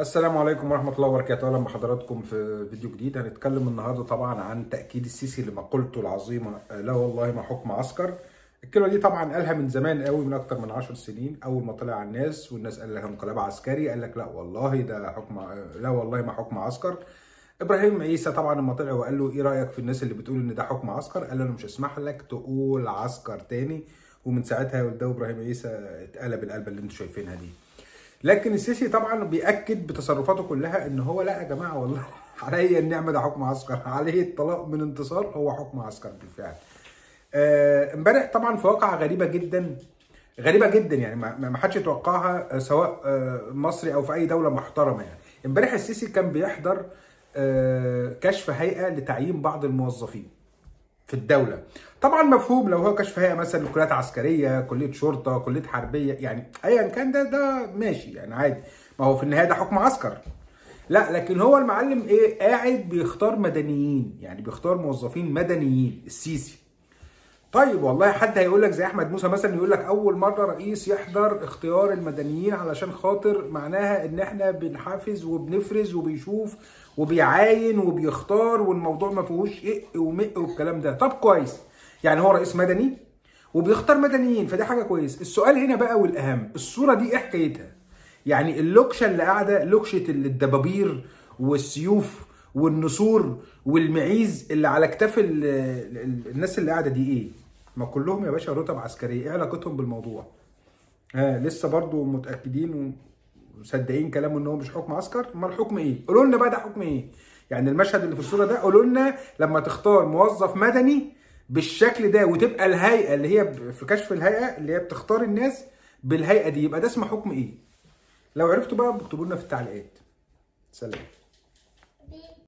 السلام عليكم ورحمة الله وبركاته، أهلا بحضراتكم في فيديو جديد، هنتكلم النهارده طبعا عن تأكيد السيسي لمقولته العظيمة لا والله ما حكم عسكر. الكلمة دي طبعا قالها من زمان قوي من أكتر من 10 سنين، أول ما طلع على الناس والناس قال لك انقلاب عسكري، قال لك لا والله ده حكم لا والله ما حكم عسكر. ابراهيم عيسى طبعا لما طلع وقال له ايه رايك في الناس اللي بتقول ان ده حكم عسكر قال له انا مش هسمح لك تقول عسكر تاني ومن ساعتها ده ابراهيم عيسى اتقلب القلبه اللي انتم شايفينها دي لكن السيسي طبعا بياكد بتصرفاته كلها ان هو لا يا جماعه والله علي النعمه ده حكم عسكر عليه الطلاق من انتصار هو حكم عسكر بالفعل امبارح آه طبعا في واقعه غريبه جدا غريبه جدا يعني ما حدش يتوقعها سواء مصري او في اي دوله محترمه يعني امبارح السيسي كان بيحضر كشف هيئه لتعيين بعض الموظفين في الدوله طبعا مفهوم لو هو كشف هيئه مثلا لكليات عسكريه كليه شرطه كليه حربيه يعني ايا كان ده ده ماشي يعني عادي ما هو في النهايه ده حكم عسكر لا لكن هو المعلم ايه قاعد بيختار مدنيين يعني بيختار موظفين مدنيين السيسي طيب والله حد هيقول لك زي احمد موسى مثلا يقول لك اول مره رئيس يحضر اختيار المدنيين علشان خاطر معناها ان احنا بنحافظ وبنفرز وبيشوف وبيعاين وبيختار والموضوع ما فيهوش ايه ومق والكلام ده طب كويس يعني هو رئيس مدني وبيختار مدنيين فدي حاجه كويس السؤال هنا بقى والاهم الصوره دي ايه حكايتها يعني اللوكشه اللي قاعده لوكشه الدبابير والسيوف والنسور والمعيز اللي على كتاف الناس اللي قاعده دي ايه ما كلهم يا باشا رتب عسكريه ايه علاقتهم بالموضوع ها لسه برضو متاكدين ومصدقين كلامه ان هو مش حكم عسكر امال الحكم ايه قولوا لنا بقى ده حكم ايه يعني المشهد اللي في الصوره ده قولوا لنا لما تختار موظف مدني بالشكل ده وتبقى الهيئه اللي هي في كشف الهيئه اللي هي بتختار الناس بالهيئه دي يبقى ده اسمه حكم ايه لو عرفتوا بقى اكتبوا لنا في التعليقات سلام